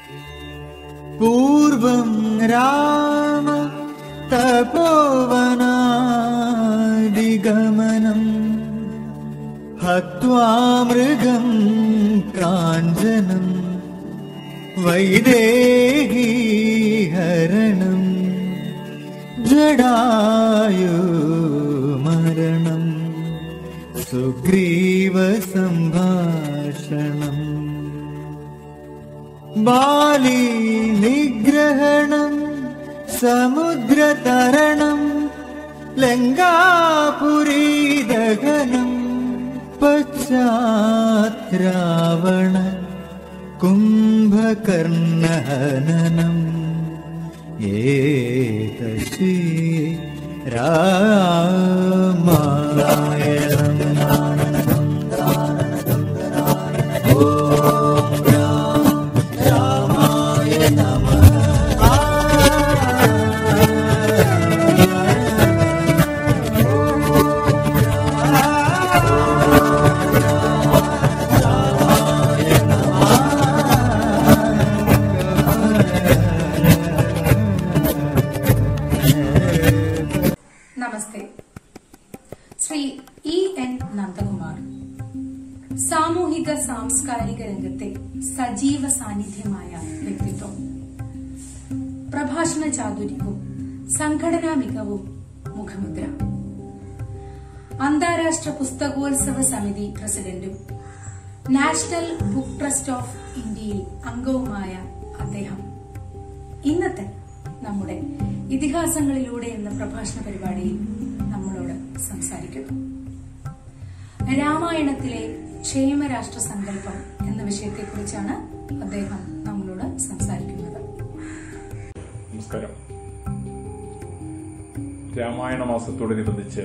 पूर्वं राम तपोवनादिगमनम् हत्वा मृगम् काञ्चनम् वैदेही हरणम् जडायु मरणम् सुग्रीवसम्भाषणम् बाली निग्रहणम् समुद्रतरणम् लङ्कापुरीदहनम् पश्चात् रावण कुम्भकर्णहननम् एतश्री നമസ്തേ ശ്രീ ഇ എൻ നന്ദകുമാർ സാമൂഹിക സാംസ്കാരിക രംഗത്തെ സജീവ സാന്നിധ്യമായ വ്യക്തിത്വം പ്രഭാഷണ ചാതുര്യവും സംഘടനാ മികവും മുഖമുദ്ര അന്താരാഷ്ട്ര പുസ്തകോത്സവ സമിതി പ്രസിഡന്റും നാഷണൽ ബുക്ക് ട്രസ്റ്റ് ഓഫ് ഇന്ത്യയിൽ അംഗവുമായ അദ്ദേഹം ഇന്നത്തെ നമ്മുടെ ഇതിഹാസങ്ങളിലൂടെ എന്ന പ്രഭാഷണ പരിപാടിയിൽ നമ്മളോട് സംസാരിക്കുന്നു രാമായണത്തിലെ ക്ഷേമരാഷ്ട്ര സങ്കല്പം എന്ന വിഷയത്തെക്കുറിച്ചാണ് അദ്ദേഹം നമ്മളോട് സംസാരിക്കുന്നത് നമസ്കാരം രാമായണ മാസത്തോടനുബന്ധിച്ച്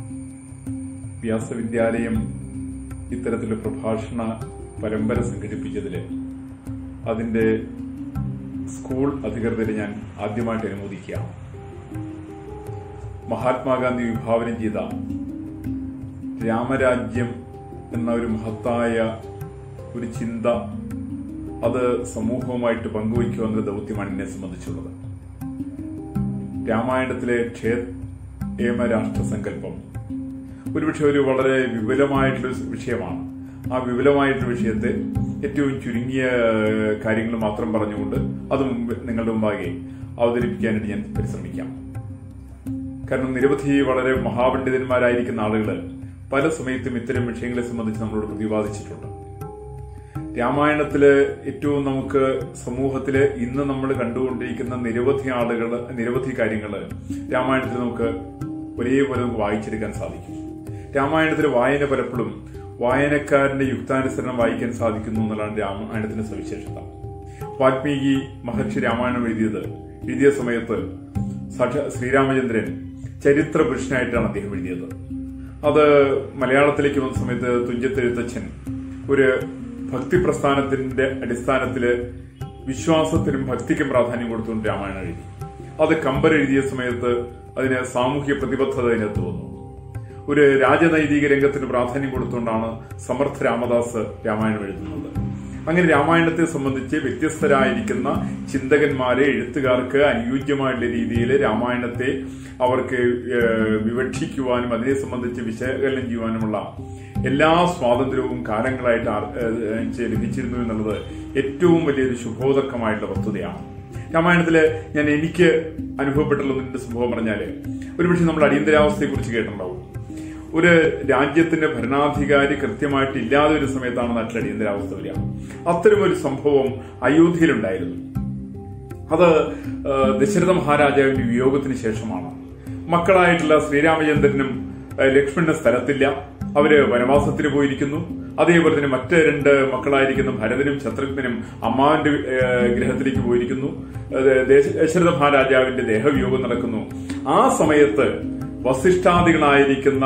വ്യാസവിദ്യാലയം ഇത്തരത്തിലൊരു പ്രഭാഷണ പരമ്പര സംഘടിപ്പിച്ചതിൽ അതിന്റെ സ്കൂൾ അധികൃതരെ ഞാൻ ആദ്യമായിട്ട് അനുമോദിക്കുക മഹാത്മാഗാന്ധി വിഭാവനം ചെയ്ത രാമരാജ്യം എന്ന ഒരു മഹത്തായ ഒരു ചിന്ത അത് സമൂഹവുമായിട്ട് പങ്കുവയ്ക്കുക എന്ന ദൗത്യമാണ് എന്നെ സംബന്ധിച്ചുള്ളത് രാമായണത്തിലെ ക്ഷേമ രാഷ്ട്രസങ്കല്പം ഒരുപക്ഷെ ഒരു വളരെ വിപുലമായിട്ടുള്ള വിഷയമാണ് ആ വിപുലമായിട്ടുള്ള വിഷയത്തെ ഏറ്റവും ചുരുങ്ങിയ ഏഹ്, കാര്യങ്ങൾ മാത്രം പറഞ്ഞുകൊണ്ട് അത് മുമ്പ് നിങ്ങളുടെ മുമ്പാകെ അവതരിപ്പിക്കാനായിട്ട് ഞാൻ പരിശ്രമിക്കാം കാരണം നിരവധി വളരെ മഹാപണ്ഡിതന്മാരായിരിക്കുന്ന ആളുകൾ പല സമയത്തും ഇത്തരം വിഷയങ്ങളെ സംബന്ധിച്ച് നമ്മളോട് പ്രതിപാദിച്ചിട്ടുണ്ട് രാമായണത്തില് ഏറ്റവും നമുക്ക് സമൂഹത്തില് ഇന്ന് നമ്മൾ കണ്ടുകൊണ്ടിരിക്കുന്ന നിരവധി ആളുകൾ നിരവധി കാര്യങ്ങൾ രാമായണത്തിൽ നമുക്ക് ഒരേപോലെ നമുക്ക് വായിച്ചെടുക്കാൻ സാധിക്കും രാമായണത്തിലെ വായന പലപ്പോഴും വായനക്കാരന്റെ യുക്താനുസരണം വായിക്കാൻ സാധിക്കുന്നു എന്നുള്ളതാണ് രാമായണത്തിന്റെ സവിശേഷത വാൽമീകി മഹർഷി രാമായണം എഴുതിയത് എഴുതിയ സമയത്ത് സാക്ഷാ ശ്രീരാമചന്ദ്രൻ ചരിത്ര പുരുഷനായിട്ടാണ് അദ്ദേഹം എഴുതിയത് അത് മലയാളത്തിലേക്ക് വന്ന സമയത്ത് തുഞ്ചത്തെഴുത്തച്ഛൻ ഒരു ഭക്തി പ്രസ്ഥാനത്തിന്റെ അടിസ്ഥാനത്തില് വിശ്വാസത്തിനും ഭക്തിക്കും പ്രാധാന്യം കൊടുത്തുകൊണ്ട് രാമായണം എഴുതി അത് കമ്പർ എഴുതിയ സമയത്ത് അതിന് സാമൂഹ്യ പ്രതിബദ്ധത അതിനകത്ത് വന്നു ഒരു രാജനൈതിക രംഗത്തിന് പ്രാധാന്യം കൊടുത്തുകൊണ്ടാണ് സമർത്ഥ രാമദാസ് രാമായണം എഴുതുന്നത് അങ്ങനെ രാമായണത്തെ സംബന്ധിച്ച് വ്യത്യസ്തരായിരിക്കുന്ന ചിന്തകന്മാരെ എഴുത്തുകാർക്ക് അനുയോജ്യമായിട്ടുള്ള രീതിയിൽ രാമായണത്തെ അവർക്ക് ഏഹ്, വിവക്ഷിക്കുവാനും അതിനെ സംബന്ധിച്ച് വിശകലനം ചെയ്യുവാനുമുള്ള എല്ലാ സ്വാതന്ത്ര്യവും കാലങ്ങളായിട്ട് ആർ- ഏഹ്, ലഭിച്ചിരുന്നു എന്നുള്ളത് ഏറ്റവും വലിയൊരു ശുഭോദക്കമായിട്ടുള്ള വസ്തുതയാണ് രാമായണത്തില് ഞാൻ എനിക്ക് അനുഭവപ്പെട്ടുള്ള ഒന്നിന്റെ സംഭവം പറഞ്ഞാല് ഒരുപക്ഷെ നമ്മൾ അടിയന്തരാവസ്ഥയെ കുറിച്ച് കേട്ടിട്ടുണ്ടാവും ഒരു രാജ്യത്തിന്റെ ഭരണാധികാരി കൃത്യമായിട്ട് ഇല്ലാതെ ഒരു സമയത്താണ് നാട്ടിൽ അടിയന്തരാവസ്ഥ വരിക അത്തരം ഒരു സംഭവം അയോധ്യയിലുണ്ടായിരുന്നു അത് ആ, ദശരഥ മഹാരാജാവിന്റെ വിയോഗത്തിന് ശേഷമാണ് മക്കളായിട്ടുള്ള ശ്രീരാമചന്ദ്രനും ആ, ലക്ഷ്മണനും സ്ഥലത്തില്ല അവര് വനവാസത്തിന് പോയിരിക്കുന്നു അതേപോലെ തന്നെ മറ്റ് രണ്ട് മക്കളായിരിക്കുന്ന ഭരതനും ശത്രുഘ്നും അമ്മാവിന്റെ ആ, ഗൃഹത്തിലേക്ക് പോയിരിക്കുന്നു അത് ദേശ- ദശരഥ മഹാരാജാവിന്റെ ദേഹവിയോഗം നടക്കുന്നു ആ സമയത്ത് വസിഷ്ഠാദികളായിരിക്കുന്ന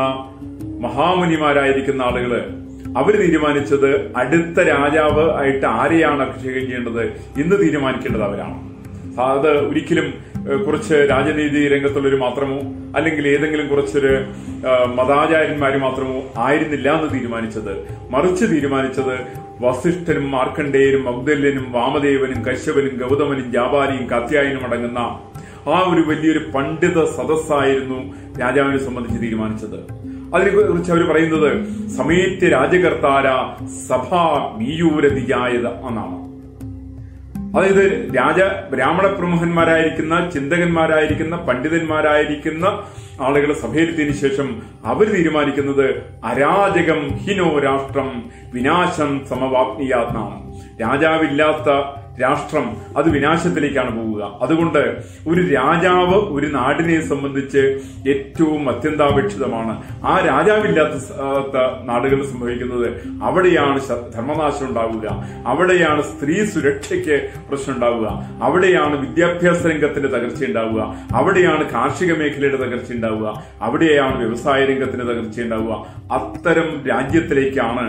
മഹാമുനിമാരായിരിക്കുന്ന ആളുകള് അവര് തീരുമാനിച്ചത് അടുത്ത രാജാവ് ആയിട്ട് ആരെയാണ് അഭിഷേകം ചെയ്യേണ്ടത് ഇന്ന് തീരുമാനിക്കേണ്ടത് അവരാണ് അത് ഒരിക്കലും ഏഹ്, കുറച്ച് രാജനീതി രംഗത്തുള്ളവർ മാത്രമോ അല്ലെങ്കിൽ ഏതെങ്കിലും കുറച്ചൊരു ഏഹ്, മതാചാര്യന്മാര് മാത്രമോ ആയിരുന്നില്ല എന്ന് തീരുമാനിച്ചത് മറിച്ച് തീരുമാനിച്ചത് വസിഷ്ഠനും മാർക്കണ്ഡേയനും മഗ്ദല്യനും വാമദേവനും കശ്യപനും ഗൗതമനും ജാബാലിയും കാത്യായനും അടങ്ങുന്ന ആ ഒരു വലിയൊരു പണ്ഡിത സദസ്സായിരുന്നു രാജാവിനെ സംബന്ധിച്ച് തീരുമാനിച്ചത് അതിനെക്കുറിച്ച് അവർ പറയുന്നത് സമേത്യ രാജകർത്താര സഭാ മീയൂരതിയായത് എന്നാണ് അതായത് രാജ ബ്രാഹ്മണ പ്രമുഖന്മാരായിരിക്കുന്ന ചിന്തകന്മാരായിരിക്കുന്ന പണ്ഡിതന്മാരായിരിക്കുന്ന ആളുകൾ സഭയിലെത്തിയതിനു ശേഷം അവർ തീരുമാനിക്കുന്നത് അരാജകം ഹിനോ രാഷ്ട്രം വിനാശം സമവാപ്നിയാത്മാം രാജാവില്ലാത്ത രാഷ്ട്രം അത് വിനാശത്തിലേക്കാണ് പോവുക അതുകൊണ്ട് ഒരു രാജാവ് ഒരു നാടിനെ സംബന്ധിച്ച് ഏറ്റവും അത്യന്താപേക്ഷിതമാണ് ആ രാജാവില്ലാത്ത സ- ആ, ത- നാടുകളിൽ സംഭവിക്കുന്നത് അവിടെയാണ് ശ- ധർമ്മനാശം ഉണ്ടാവുക അവിടെയാണ് സ്ത്രീ സുരക്ഷയ്ക്ക് പ്രശ്നം ഉണ്ടാവുക അവിടെയാണ് വിദ്യാഭ്യാസ രംഗത്തിന്റെ തകർച്ച ഉണ്ടാവുക അവിടെയാണ് കാർഷിക മേഖലയുടെ തകർച്ച ഉണ്ടാവുക അവിടെയാണ് വ്യവസായ രംഗത്തിന്റെ തകർച്ച ഉണ്ടാവുക അത്തരം രാജ്യത്തിലേക്കാണ്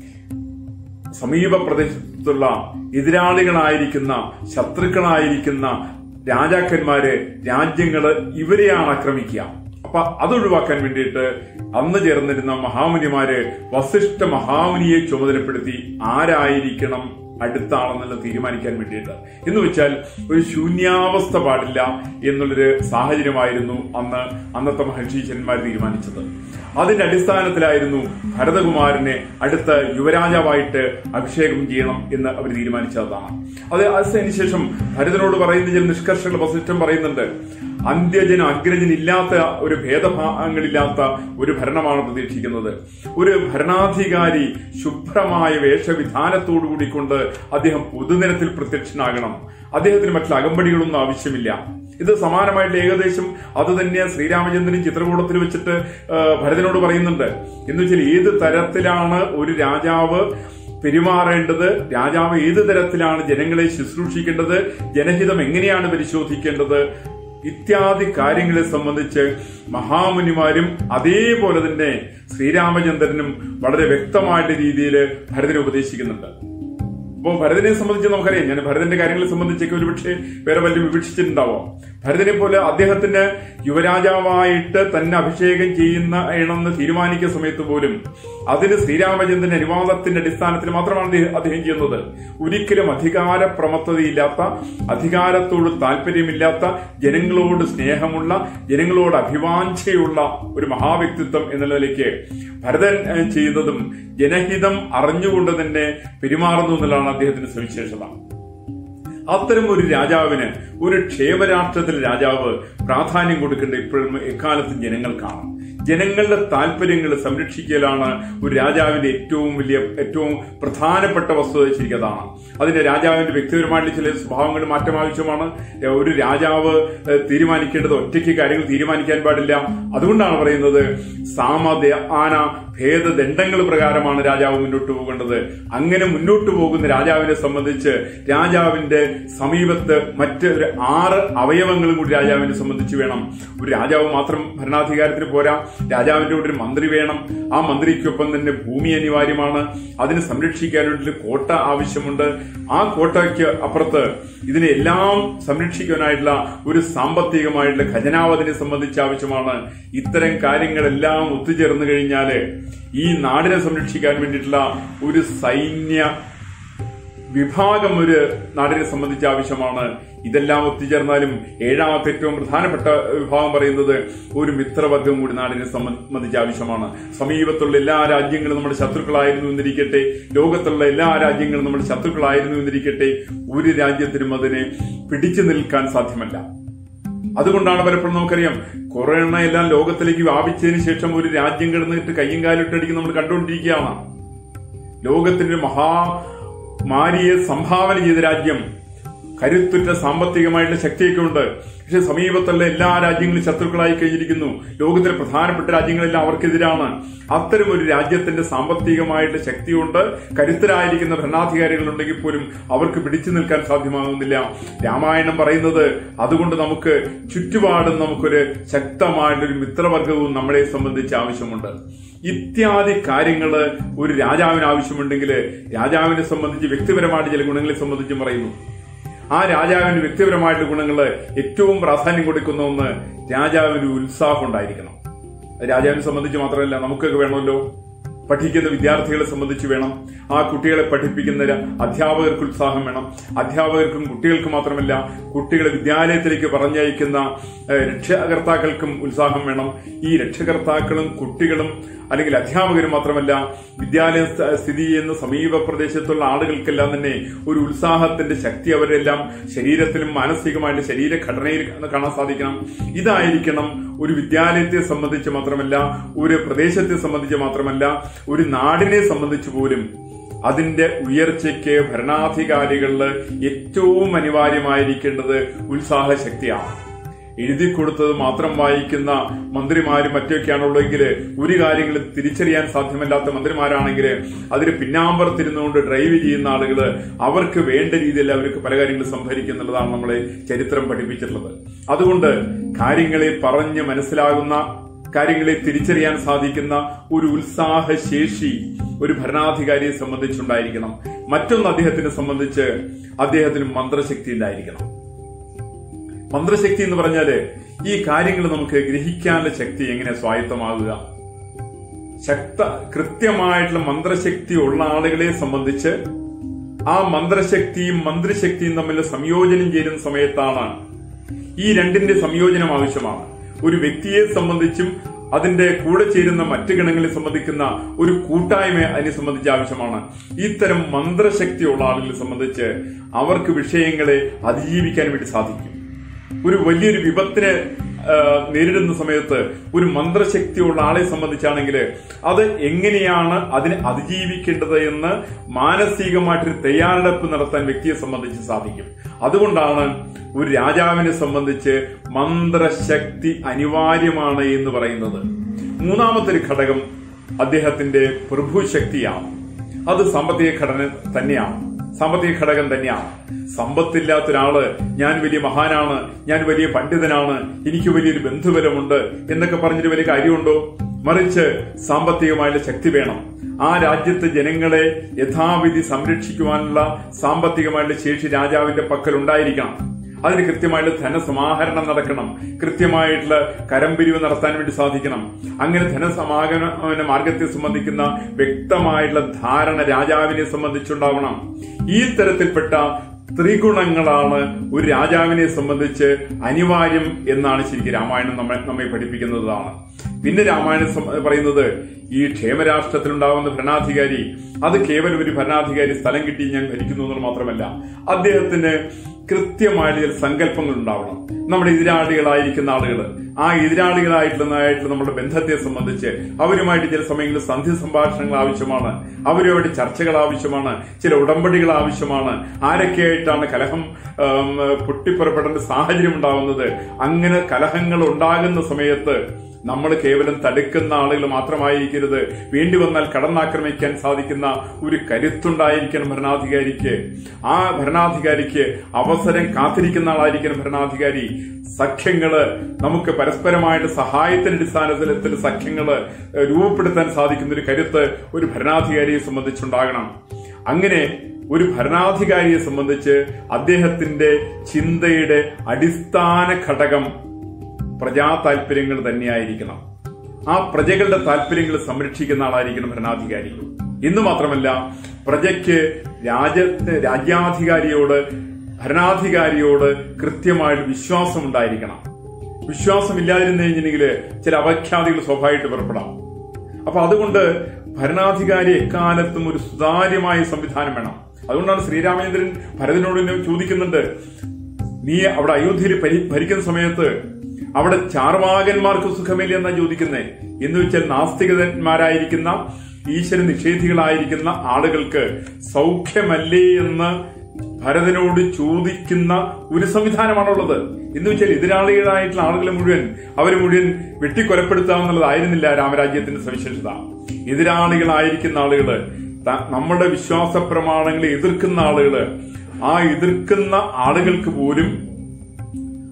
സമീപ പ്രദേശത്തുള്ള എതിരാളികളായിരിക്കുന്ന ശത്രുക്കളായിരിക്കുന്ന രാജാക്കന്മാര് രാജ്യങ്ങള് ഇവരെയാണ് ആക്രമിക്കുക അപ്പൊ അതൊഴിവാക്കാൻ വേണ്ടിയിട്ട് അന്ന് ചേർന്നിരുന്ന മഹാമുനിമാര് വസിഷ്ഠ മഹാമുനിയെ ചുമതലപ്പെടുത്തി ആരായിരിക്കണം അടുത്ത ആളെന്നുള്ള തീരുമാനിക്കാൻ വേണ്ടിയിട്ട് എന്ന് വെച്ചാൽ ഒരു ശൂന്യാവസ്ഥ പാടില്ല എന്നുള്ളൊരു സാഹചര്യമായിരുന്നു അന്ന് അന്നത്തെ മഹർഷീശ്വരന്മാർ തീരുമാനിച്ചത് അതിന്റെ അടിസ്ഥാനത്തിലായിരുന്നു ഭരതകുമാരനെ അടുത്ത യുവരാജാവായിട്ട് അഭിഷേകം ചെയ്യണം എന്ന് അവർ തീരുമാനിച്ചതാണ് അത് അതിനുശേഷം ഭരതനോട് പറയുന്ന ചില നിഷ്കർഷകൾ വസിഷ്ഠം പറയുന്നുണ്ട് അന്ത്യജന അഗ്രജൻ ഇല്ലാത്ത ഒരു ഭേദഭാവങ്ങളില്ലാത്ത ഒരു ഭരണമാണ് പ്രതീക്ഷിക്കുന്നത് ഒരു ഭരണാധികാരി ശുഭ്രമായ വേഷവിധാനത്തോടു കൂടിക്കൊണ്ട് അദ്ദേഹം പൊതുനിരത്തിൽ പ്രത്യക്ഷനാകണം അദ്ദേഹത്തിന് മറ്റുള്ള അകമ്പടികളൊന്നും ആവശ്യമില്ല ഇത് സമാനമായിട്ട് ഏകദേശം അത് തന്നെ ശ്രീരാമചന്ദ്രൻ ചിത്രകൂടത്തിൽ വെച്ചിട്ട് ആ, ഭരതനോട് പറയുന്നുണ്ട് എന്ന് വെച്ചാൽ ഏത് തരത്തിലാണ് ഒരു രാജാവ് പെരുമാറേണ്ടത് രാജാവ് ഏത് തരത്തിലാണ് ജനങ്ങളെ ശുശ്രൂഷിക്കേണ്ടത് ജനഹിതം എങ്ങനെയാണ് പരിശോധിക്കേണ്ടത് ഇത്യാദി കാര്യങ്ങളെ സംബന്ധിച്ച് മഹാമുനിമാരും അതേപോലെ തന്നെ ശ്രീരാമചന്ദ്രനും വളരെ വ്യക്തമായിട്ട് രീതിയിൽ ഭരതനെ ഉപദേശിക്കുന്നുണ്ട് അപ്പോൾ ഭരതനെ സംബന്ധിച്ച് നമുക്കറിയാം ഞാൻ ഭരതന്റെ കാര്യങ്ങളെ സംബന്ധിച്ചൊക്കെ ഒരുപക്ഷെ വേറെ വല്ലതും വിവക്ഷിച്ചിട്ടുണ്ടാവാം ഭരതനെ പോലെ അദ്ദേഹത്തിന് യുവരാജാവായിട്ട് തന്നെ അഭിഷേകം ചെയ്യുന്ന എണെന്ന് തീരുമാനിക്കുന്ന സമയത്ത് പോലും അതിന് ശ്രീരാമചന്ദ്രൻ അനുവാദത്തിന്റെ അടിസ്ഥാനത്തിൽ മാത്രമാണ് അദ്ദേഹം- അദ്ദേഹം ചെയ്യുന്നത് ഒരിക്കലും അധികാര പ്രമത്തതയില്ലാത്ത അധികാരത്തോട് താല്പര്യമില്ലാത്ത ജനങ്ങളോട് സ്നേഹമുള്ള ജനങ്ങളോട് അഭിവാഞ്ചയുള്ള ഒരു മഹാവ്യക്തിത്വം എന്ന നിലയ്ക്ക് ഭരതൻ ഏഹ്, ചെയ്യുന്നതും ജനഹിതം അറിഞ്ഞുകൊണ്ട് തന്നെ പെരുമാറുന്നു എന്നുള്ളതാണ് അദ്ദേഹത്തിന്റെ സവിശേഷത അത്തരം ഒരു രാജാവിന് ഒരു ക്ഷേമരാഷ്ട്രത്തിലെ രാജാവ് പ്രാധാന്യം കൊടുക്കേണ്ട ഇപ്പോഴും എക്കാലത്തും ജനങ്ങൾക്കാണ് ജനങ്ങളുടെ താല്പര്യങ്ങൾ സംരക്ഷിക്കലാണ് ഒരു രാജാവിന്റെ ഏറ്റവും വലിയ ഏറ്റവും പ്രധാനപ്പെട്ട വസ്തുത ശരിക്കും അതാണ് അതിന് രാജാവിന്റെ വ്യക്തിപരമായിട്ടുള്ള ചില സ്വഭാവങ്ങൾ മാറ്റം ആവശ്യമാണ് ഒരു രാജാവ് ഏഹ്, തീരുമാനിക്കേണ്ടത് ഒറ്റയ്ക്ക് കാര്യങ്ങൾ തീരുമാനിക്കാൻ പാടില്ല അതുകൊണ്ടാണ് പറയുന്നത് സാമ ആന ഭേദദണ്ഡങ്ങൾ പ്രകാരമാണ് രാജാവ് മുന്നോട്ട് പോകേണ്ടത് അങ്ങനെ മുന്നോട്ട് പോകുന്ന രാജാവിനെ സംബന്ധിച്ച് രാജാവിന്റെ സമീപത്ത് മറ്റ് ഒരു ആറ് അവയവങ്ങളും കൂടി രാജാവിനെ സംബന്ധിച്ച് വേണം ഒരു രാജാവ് മാത്രം ഭരണാധികാരത്തിന് പോരാ രാജാവിന്റെ കൂടെ ഒരു മന്ത്രി വേണം ആ മന്ത്രിക്കൊപ്പം തന്നെ ഭൂമി അനിവാര്യമാണ് അതിനെ സംരക്ഷിക്കാൻ വേണ്ടി ഒരു കോട്ട ആവശ്യമുണ്ട് ആ കോട്ടയ്ക്ക് അപ്പുറത്ത് ഇതിനെ എല്ലാം സംരക്ഷിക്കാനായിട്ടുള്ള ഒരു സാമ്പത്തികമായിട്ടുള്ള ഖജനാവ് അതിനെ സംബന്ധിച്ച് ആവശ്യമാണ് ഇത്തരം കാര്യങ്ങളെല്ലാം ഒത്തുചേർന്ന് കഴിഞ്ഞാല് ഈ നാടിനെ സംരക്ഷിക്കാൻ വേണ്ടിയിട്ടുള്ള ഒരു സൈന്യ വിഭാഗം ഒരു നാടിനെ സംബന്ധിച്ച് ആവശ്യമാണ് ഇതെല്ലാം ഒത്തുചേർന്നാലും ഏഴാമത്തെ ഏറ്റവും പ്രധാനപ്പെട്ട വിഭാഗം പറയുന്നത് ഒരു മിത്രവർഗം കൂടി നാടിനെ സംബന്ധിച്ച് ആവശ്യമാണ് സമീപത്തുള്ള എല്ലാ രാജ്യങ്ങളും നമ്മുടെ ശത്രുക്കളായിരുന്നു എന്നിരിക്കട്ടെ ലോകത്തുള്ള എല്ലാ രാജ്യങ്ങളും നമ്മുടെ ശത്രുക്കളായിരുന്നു എന്നിരിക്കട്ടെ ഒരു രാജ്യത്തിനും അതിനെ പിടിച്ചു നിൽക്കാൻ സാധ്യമല്ല അതുകൊണ്ടാണ് പലപ്പോഴും നമുക്കറിയാം കൊറോണ എല്ലാം ലോകത്തിലേക്ക് വ്യാപിച്ചതിന് ശേഷം ഒരു രാജ്യം കിടന്നിട്ട് കയ്യും കാലിട്ടടിക്കും നമ്മൾ കണ്ടുകൊണ്ടിരിക്കുകയാണ് ലോകത്തിന്റെ മഹാ മാരിയെ സംഭാവന ചെയ്ത രാജ്യം കരുത്തുറ്റ സാമ്പത്തികമായിട്ടുള്ള ശക്തിയൊക്കെ ഉണ്ട് പക്ഷെ സമീപത്തുള്ള എല്ലാ രാജ്യങ്ങളും ശത്രുക്കളായി കഴിഞ്ഞിരിക്കുന്നു ലോകത്തിലെ പ്രധാനപ്പെട്ട രാജ്യങ്ങളെല്ലാം അവർക്കെതിരാണ് അത്തരം ഒരു രാജ്യത്തിന്റെ സാമ്പത്തികമായിട്ട് ശക്തിയുണ്ട് കരുത്തരായിരിക്കുന്ന ഭരണാധികാരികളുണ്ടെങ്കിൽ പോലും അവർക്ക് പിടിച്ചു നിൽക്കാൻ സാധ്യമാകുന്നില്ല രാമായണം പറയുന്നത് അതുകൊണ്ട് നമുക്ക് ചുറ്റുപാടും നമുക്കൊരു ശക്തമായിട്ടൊരു മിത്രവർഗവും നമ്മളെ സംബന്ധിച്ച് ആവശ്യമുണ്ട് ഇത്യാദി കാര്യങ്ങള് ഒരു രാജാവിന് ആവശ്യമുണ്ടെങ്കിൽ രാജാവിനെ സംബന്ധിച്ച് വ്യക്തിപരമായിട്ട് ചില ഗുണങ്ങളെ സംബന്ധിച്ചും പറയുന്നു ആ രാജാവിന്റെ വ്യക്തിപരമായിട്ടുള്ള ഗുണങ്ങള് ഏറ്റവും പ്രാധാന്യം കൊടുക്കുന്ന ഒന്ന് രാജാവിന് ഉത്സാഹം ഉണ്ടായിരിക്കണം അത് രാജാവിനെ സംബന്ധിച്ച് മാത്രമല്ല നമുക്കൊക്കെ വേണമല്ലോ പഠിക്കുന്ന വിദ്യാർത്ഥികളെ സംബന്ധിച്ച് വേണം ആ കുട്ടികളെ പഠിപ്പിക്കുന്ന ര- അധ്യാപകർക്ക് ഉത്സാഹം വേണം അധ്യാപകർക്കും കുട്ടികൾക്ക് മാത്രമല്ല കുട്ടികളെ വിദ്യാലയത്തിലേക്ക് പറഞ്ഞയക്കുന്ന ഏഹ്, രക്ഷകർത്താക്കൾക്കും ഉത്സാഹം വേണം ഈ രക്ഷകർത്താക്കളും കുട്ടികളും അല്ലെങ്കിൽ അധ്യാപകരും മാത്രമല്ല വിദ്യാലയം സ്ഥ- സ്ഥിതി ചെയ്യുന്ന സമീപ പ്രദേശത്തുള്ള ആളുകൾക്കെല്ലാം തന്നെ ഒരു ഉത്സാഹത്തിന്റെ ശക്തി അവരെല്ലാം ശരീരത്തിലും മാനസികമായിട്ട് ശരീരഘടനയിൽ കാണാൻ സാധിക്കണം ഇതായിരിക്കണം ഒരു വിദ്യാലയത്തെ സംബന്ധിച്ച് മാത്രമല്ല ഒരു പ്രദേശത്തെ സംബന്ധിച്ച് മാത്രമല്ല ഒരു നാടിനെ സംബന്ധിച്ച് പോലും അതിന്റെ ഉയർച്ചയ്ക്ക് ഭരണാധികാരികളിൽ ഏറ്റവും അനിവാര്യമായിരിക്കേണ്ടത് ഉത്സാഹശക്തിയാണ് എഴുതി കൊടുത്തത് മാത്രം വായിക്കുന്ന മന്ത്രിമാരും മറ്റൊക്കെയാണുള്ളെങ്കിൽ ഒരു കാര്യങ്ങളും തിരിച്ചറിയാൻ സാധ്യമല്ലാത്ത മന്ത്രിമാരാണെങ്കിൽ അതിന് പിന്നാമ്പറത്തിരുന്നുകൊണ്ട് ഡ്രൈവ് ചെയ്യുന്ന ആളുകൾ അവർക്ക് വേണ്ട രീതിയിൽ അവർക്ക് പല കാര്യങ്ങളും സംഭരിക്കുന്നുള്ളതാണ് നമ്മളെ ചരിത്രം പഠിപ്പിച്ചിട്ടുള്ളത് അതുകൊണ്ട് കാര്യങ്ങളെ പറഞ്ഞ് മനസ്സിലാകുന്ന കാര്യങ്ങളെ തിരിച്ചറിയാൻ സാധിക്കുന്ന ഒരു ഉത്സാഹശേഷി ഒരു ഭരണാധികാരിയെ സംബന്ധിച്ചുണ്ടായിരിക്കണം മറ്റൊന്ന് അദ്ദേഹത്തിനെ സംബന്ധിച്ച് അദ്ദേഹത്തിന് മന്ത്രശക്തി ഉണ്ടായിരിക്കണം മന്ത്രശക്തി എന്ന് പറഞ്ഞാല് ഈ കാര്യങ്ങൾ നമുക്ക് ഗ്രഹിക്കാനുള്ള ശക്തി എങ്ങനെ സ്വായത്തമാകുക ശക്ത കൃത്യമായിട്ടുള്ള മന്ത്രശക്തി ഉള്ള ആളുകളെ സംബന്ധിച്ച് ആ മന്ത്രശക്തിയും മന്ത്രിശക്തിയും തമ്മിൽ സംയോജനം ചെയ്യുന്ന സമയത്താണ് ഈ രണ്ടിന്റെ സംയോജനം ആവശ്യമാണ് ഒരു വ്യക്തിയെ സംബന്ധിച്ചും അതിന്റെ കൂടെ ചേരുന്ന മറ്റു ഗണങ്ങളെ സംബന്ധിക്കുന്ന ഒരു കൂട്ടായ്മ അതിനെ സംബന്ധിച്ച് ആവശ്യമാണ് ഇത്തരം മന്ത്രശക്തിയുള്ള ആളുകളെ സംബന്ധിച്ച് അവർക്ക് വിഷയങ്ങളെ അതിജീവിക്കാൻ വേണ്ടി സാധിക്കും ഒരു വലിയൊരു വിപത്തിനെ ആ, നേരിടുന്ന സമയത്ത് ഒരു മന്ത്രശക്തിയുള്ള ആളെ സംബന്ധിച്ചാണെങ്കിൽ അത് എങ്ങനെയാണ് അതിനെ അതിജീവിക്കേണ്ടത് എന്ന് മാനസികമായിട്ടൊരു തയ്യാറെടുപ്പ് നടത്താൻ വ്യക്തിയെ സംബന്ധിച്ച് സാധിക്കും അതുകൊണ്ടാണ് ഒരു രാജാവിനെ സംബന്ധിച്ച് മന്ത്രശക്തി അനിവാര്യമാണ് എന്ന് പറയുന്നത് മൂന്നാമത്തെ ഒരു ഘടകം അദ്ദേഹത്തിന്റെ പ്രഭുശക്തിയാണ് അത് സാമ്പത്തിക ഘടന തന്നെയാണ് സാമ്പത്തിക ഘടകം തന്നെയാണ് സമ്പത്തില്ലാത്ത ഒരാള് ഞാൻ വലിയ മഹാനാണ് ഞാൻ വലിയ പണ്ഡിതനാണ് എനിക്ക് വലിയൊരു ബന്ധുബലമുണ്ട് എന്നൊക്കെ പറഞ്ഞിട്ട് വലിയ കാര്യമുണ്ടോ മറിച്ച് സാമ്പത്തികമായുള്ള ശക്തി വേണം ആ രാജ്യത്തെ ജനങ്ങളെ യഥാവിധി സംരക്ഷിക്കുവാനുള്ള സാമ്പത്തികമായുള്ള ശേഷി രാജാവിന്റെ പക്കൽ ഉണ്ടായിരിക്കണം അതിന് കൃത്യമായിട്ടുള്ള ധനസമാഹരണം നടക്കണം കൃത്യമായിട്ടുള്ള കരംപിരിവ് നടത്താൻ വേണ്ടി സാധിക്കണം അങ്ങനെ ധനസമാഗമന മാർഗത്തെ സംബന്ധിക്കുന്ന വ്യക്തമായിട്ടുള്ള ധാരണ രാജാവിനെ സംബന്ധിച്ചുണ്ടാവണം ഈ തരത്തിൽപ്പെട്ട ത്രിഗുണങ്ങളാണ് ഒരു രാജാവിനെ സംബന്ധിച്ച് അനിവാര്യം എന്നാണ് ശരിക്കും രാമായണം നമ്മെ നമ്മെ പഠിപ്പിക്കുന്നതാണ് പിന്നെ രാമായണം സം- പറയുന്നത് ഈ ക്ഷേമരാഷ്ട്രത്തിലുണ്ടാവുന്ന ഭരണാധികാരി അത് കേവലം ഒരു ഭരണാധികാരി സ്ഥലം കിട്ടി ഞാൻ ഭരിക്കുന്നു എന്നുള്ളത് മാത്രമല്ല അദ്ദേഹത്തിന് കൃത്യമായ ചില സങ്കല്പങ്ങൾ ഉണ്ടാവണം നമ്മുടെ എതിരാളികളായിരിക്കുന്ന ആളുകൾ ആ എതിരാളികളായിട്ടുള്ളതായിട്ടുള്ള നമ്മുടെ ബന്ധത്തെ സംബന്ധിച്ച് അവരുമായിട്ട് ചില സമയങ്ങളിൽ സന്ധി സംഭാഷണങ്ങൾ ആവശ്യമാണ് അവരുമായിട്ട് ചർച്ചകൾ ആവശ്യമാണ് ചില ഉടമ്പടികൾ ആവശ്യമാണ് ആരൊക്കെയായിട്ടാണ് കലഹം ആം, പൊട്ടിപ്പുറപ്പെടേണ്ട സാഹചര്യം ഉണ്ടാവുന്നത് അങ്ങനെ കലഹങ്ങൾ ഉണ്ടാകുന്ന സമയത്ത് നമ്മൾ കേവലം തടുക്കുന്ന ആളുകൾ മാത്രമായിരിക്കരുത് വേണ്ടി വന്നാൽ കടന്നാക്രമിക്കാൻ സാധിക്കുന്ന ഒരു കരുത്തുണ്ടായിരിക്കണം ഭരണാധികാരിക്ക് ആ ഭരണാധികാരിക്ക് അവസരം കാത്തിരിക്കുന്ന ആളായിരിക്കണം ഭരണാധികാരി സഖ്യങ്ങള് നമുക്ക് പരസ്പരമായിട്ട് സഹായത്തിന്റെ അടിസ്ഥാനത്തിൽ സഖ്യങ്ങള് ഏഹ്, രൂപപ്പെടുത്താൻ സാധിക്കുന്ന ഒരു കരുത്ത് ഒരു ഭരണാധികാരിയെ സംബന്ധിച്ചുണ്ടാകണം അങ്ങനെ ഒരു ഭരണാധികാരിയെ സംബന്ധിച്ച് അദ്ദേഹത്തിന്റെ ചിന്തയുടെ അടിസ്ഥാന ഘടകം പ്രജാ താല്പര്യങ്ങൾ തന്നെയായിരിക്കണം ആ പ്രജകളുടെ താല്പര്യങ്ങൾ സംരക്ഷിക്കുന്ന ആളായിരിക്കണം ഭരണാധികാരി എന്ന് മാത്രമല്ല പ്രജയ്ക്ക് രാജ രാജ്യാധികാരിയോട് ഭരണാധികാരിയോട് കൃത്യമായിട്ട് വിശ്വാസം ഉണ്ടായിരിക്കണം വിശ്വാസം ഇല്ലാതിരുന്നു കഴിഞ്ഞിട്ടുണ്ടെങ്കിൽ ചില അപഖ്യാതികൾ സ്വാഭാവികമായിട്ട് പുറപ്പെടാം അപ്പൊ അതുകൊണ്ട് ഭരണാധികാരി എക്കാലത്തും ഒരു സുതാര്യമായ സംവിധാനം വേണം അതുകൊണ്ടാണ് ശ്രീരാമചന്ദ്രൻ ഭരതനോട് ഇങ്ങനെ ചോദിക്കുന്നുണ്ട് നീ അവിടെ അയോധ്യയിൽ ഭരി- ഭരിക്കുന്ന സമയത്ത് അവിടെ ചാർവാകന്മാർക്ക് സുഖമില്ല എന്നാ ചോദിക്കുന്നേ എന്ന് വെച്ചാൽ നാസ്തികന്മാരായിരിക്കുന്ന ഈശ്വര നിഷേധികളായിരിക്കുന്ന ആളുകൾക്ക് സൗഖ്യമല്ലേ എന്ന് ഭരതനോട് ചോദിക്കുന്ന ഒരു സംവിധാനമാണുള്ളത് എന്ന് വെച്ചാൽ എതിരാളികളായിട്ടുള്ള ആളുകളെ മുഴുവൻ അവരെ മുഴുവൻ വെട്ടിക്കൊലപ്പെടുത്തുക എന്നുള്ളതായിരുന്നില്ല രാമരാജ്യത്തിന്റെ സവിശേഷത എതിരാളികളായിരിക്കുന്ന ആളുകള് ത- നമ്മുടെ വിശ്വാസ പ്രമാണങ്ങളെ എതിർക്കുന്ന ആളുകള് ആ എതിർക്കുന്ന ആളുകൾക്ക് പോലും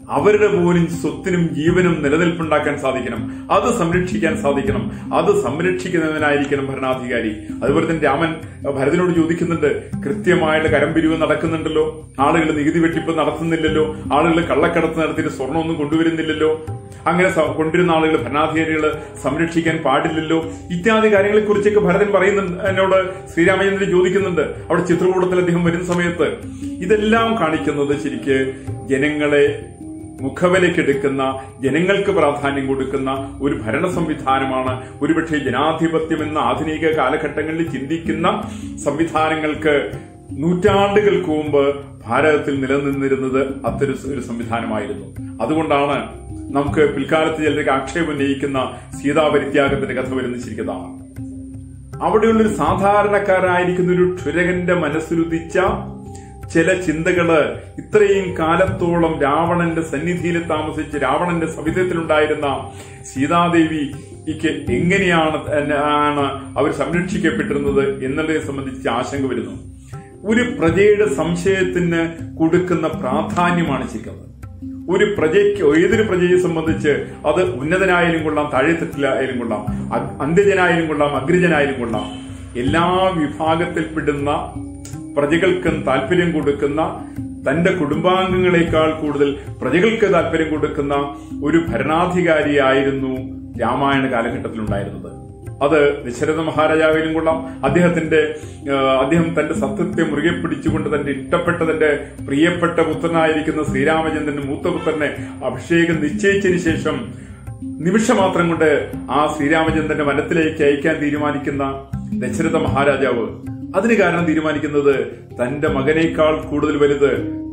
അവരുടെ പോലും സ്വത്തിനും ജീവനും നിലനിൽപ്പുണ്ടാക്കാൻ സാധിക്കണം അത് സംരക്ഷിക്കാൻ സാധിക്കണം അത് സംരക്ഷിക്കുന്നവനായിരിക്കണം ഭരണാധികാരി അതുപോലെ തന്നെ രാമൻ അഹ് ഭരതനോട് ചോദിക്കുന്നുണ്ട് കൃത്യമായിട്ട് കരംപിരിവ് നടക്കുന്നുണ്ടല്ലോ ആളുകൾ നികുതി വെട്ടിപ്പ് നടത്തുന്നില്ലല്ലോ ആളുകൾ കള്ളക്കടത്ത് നടത്തിയിട്ട് സ്വർണ്ണമൊന്നും കൊണ്ടുവരുന്നില്ലല്ലോ അങ്ങനെ സ- കൊണ്ടുവരുന്ന ആളുകൾ ഭരണാധികാരികൾ സംരക്ഷിക്കാൻ പാടില്ലല്ലോ ഇത്യാദി കാര്യങ്ങളെ കുറിച്ചൊക്കെ ഭരതൻ പറയുന്നുണ്ട് എന്നോട് ശ്രീരാമചന്ദ്രൻ ചോദിക്കുന്നുണ്ട് അവിടെ ചിത്രകൂടത്തിൽ അദ്ദേഹം വരുന്ന സമയത്ത് ഇതെല്ലാം കാണിക്കുന്നത് ശരിക്ക് ജനങ്ങളെ മുഖവിലക്കെടുക്കുന്ന ജനങ്ങൾക്ക് പ്രാധാന്യം കൊടുക്കുന്ന ഒരു ഭരണ സംവിധാനമാണ് ഒരുപക്ഷെ ജനാധിപത്യം എന്ന ആധുനിക കാലഘട്ടങ്ങളിൽ ചിന്തിക്കുന്ന സംവിധാനങ്ങൾക്ക് നൂറ്റാണ്ടുകൾക്ക് മുമ്പ് ഭാരതത്തിൽ നിലനിന്നിരുന്നത് അത്തരം ഒരു സംവിധാനമായിരുന്നു അതുകൊണ്ടാണ് നമുക്ക് പിൽക്കാലത്ത് ചിലർക്ക് ആക്ഷേപം ഉന്നയിക്കുന്ന സീതാപരിത്യാഗത്തിന്റെ കഥ വരുന്ന ശരിക്കതാണ് അവിടെയുള്ള ഒരു സാധാരണക്കാരായിരിക്കുന്ന ഒരു ക്ഷുരകന്റെ മനസ്സിലുദിച്ച ചില ചിന്തകള് ഇത്രയും കാലത്തോളം രാവണന്റെ സന്നിധിയിൽ താമസിച്ച് രാവണന്റെ സവിധത്തിലുണ്ടായിരുന്ന സീതാദേവിക്ക് എങ്ങനെയാണ് ആണ് അവർ സംരക്ഷിക്കപ്പെട്ടിരുന്നത് എന്നുള്ളതിനെ സംബന്ധിച്ച് ആശങ്ക വരുന്നു ഒരു പ്രജയുടെ സംശയത്തിന് കൊടുക്കുന്ന പ്രാധാന്യമാണ് ശരിക്കുന്നത് ഒരു പ്രജയ്ക്ക് ഏതൊരു പ്രജയെ സംബന്ധിച്ച് അത് ഉന്നതനായാലും കൊള്ളാം താഴെത്തട്ടിലായാലും കൊള്ളാം അ- അന്ത്യജനായാലും കൊള്ളാം അഗ്രജനായാലും കൊള്ളാം എല്ലാ വിഭാഗത്തിൽപ്പെടുന്ന പ്രജകൾക്കും താല്പര്യം കൊടുക്കുന്ന തന്റെ കുടുംബാംഗങ്ങളെക്കാൾ കൂടുതൽ പ്രജകൾക്ക് താല്പര്യം കൊടുക്കുന്ന ഒരു ഭരണാധികാരിയായിരുന്നു രാമായണ കാലഘട്ടത്തിൽ ഉണ്ടായിരുന്നത് അത് ദശരഥ മഹാരാജാവിനും കൊള്ളാം അദ്ദേഹത്തിന്റെ ആ, അദ്ദേഹം തന്റെ സത്യത്തെ മുറുകെ പിടിച്ചുകൊണ്ട് തന്റെ ഇഷ്ടപ്പെട്ട തന്റെ പ്രിയപ്പെട്ട പുത്രനായിരിക്കുന്ന ശ്രീരാമചന്ദ്രന്റെ മൂത്തപുത്രനെ അഭിഷേകം നിശ്ചയിച്ചതിന് ശേഷം നിമിഷമാത്രം കൊണ്ട് ആ ശ്രീരാമചന്ദ്രന്റെ വനത്തിലേക്ക് അയക്കാൻ തീരുമാനിക്കുന്ന ദശരഥ മഹാരാജാവ് അതിന് കാരണം തീരുമാനിക്കുന്നത് തന്റെ മകനേക്കാൾ കൂടുതൽ വലുത്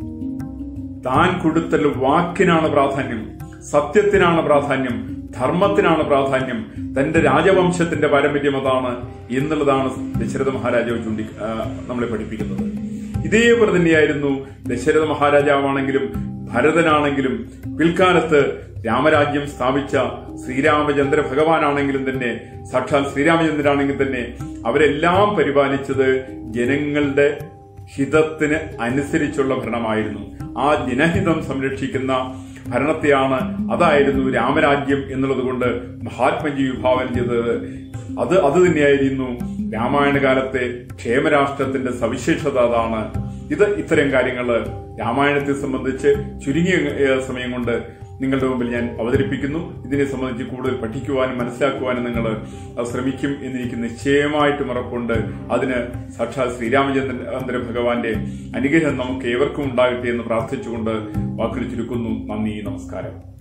താൻ കൊടുത്ത വാക്കിനാണ് പ്രാധാന്യം സത്യത്തിനാണ് പ്രാധാന്യം ധർമ്മത്തിനാണ് പ്രാധാന്യം തന്റെ രാജവംശത്തിന്റെ പാരമ്പര്യം അതാണ് എന്നുള്ളതാണ് ദശരഥ മഹാരാജാവ് ചൂണ്ടി ആ, നമ്മളെ പഠിപ്പിക്കുന്നത് ഇതേപോലെ തന്നെയായിരുന്നു ദശരഥ മഹാരാജാവാണെങ്കിലും ഭരതനാണെങ്കിലും പിൽക്കാലത്ത് രാമരാജ്യം സ്ഥാപിച്ച ശ്രീരാമചന്ദ്ര ഭഗവാനാണെങ്കിലും തന്നെ സാക്ഷാൽ ശ്രീരാമചന്ദ്രനാണെങ്കിൽ തന്നെ അവരെല്ലാം പരിപാലിച്ചത് ജനങ്ങളുടെ ഹിതത്തിന് അനുസരിച്ചുള്ള ഭരണമായിരുന്നു ആ ജനഹിതം സംരക്ഷിക്കുന്ന ഭരണത്തെയാണ് അതായിരുന്നു രാമരാജ്യം എന്നുള്ളത് കൊണ്ട് മഹാത്മജി വിഭാവനം ചെയ്തത് അത് അത് തന്നെയായിരുന്നു രാമായണ കാലത്തെ ക്ഷേമരാഷ്ട്രത്തിന്റെ സവിശേഷത അതാണ് ഇത് ഇത്തരം കാര്യങ്ങള് രാമായണത്തെ സംബന്ധിച്ച് ചുരുങ്ങിയ ഏഹ്, സമയം കൊണ്ട് നിങ്ങളുടെ മുമ്പിൽ ഞാൻ അവതരിപ്പിക്കുന്നു ഇതിനെ സംബന്ധിച്ച് കൂടുതൽ പഠിക്കുവാനും മനസ്സിലാക്കുവാനും നിങ്ങൾ ശ്രമിക്കും എന്ന് എനിക്ക് നിശ്ചയമായിട്ടും ഉറപ്പുണ്ട് അതിന് സാക്ഷാൽ ശ്രീരാമചന്ദ്രൻ ഭഗവാന്റെ അനുഗ്രഹം നമുക്ക് ഏവർക്കും ഉണ്ടാകട്ടെ എന്ന് പ്രാർത്ഥിച്ചുകൊണ്ട് വാക്കുകൾ ചുരുക്കുന്നു നന്ദി നമസ്കാരം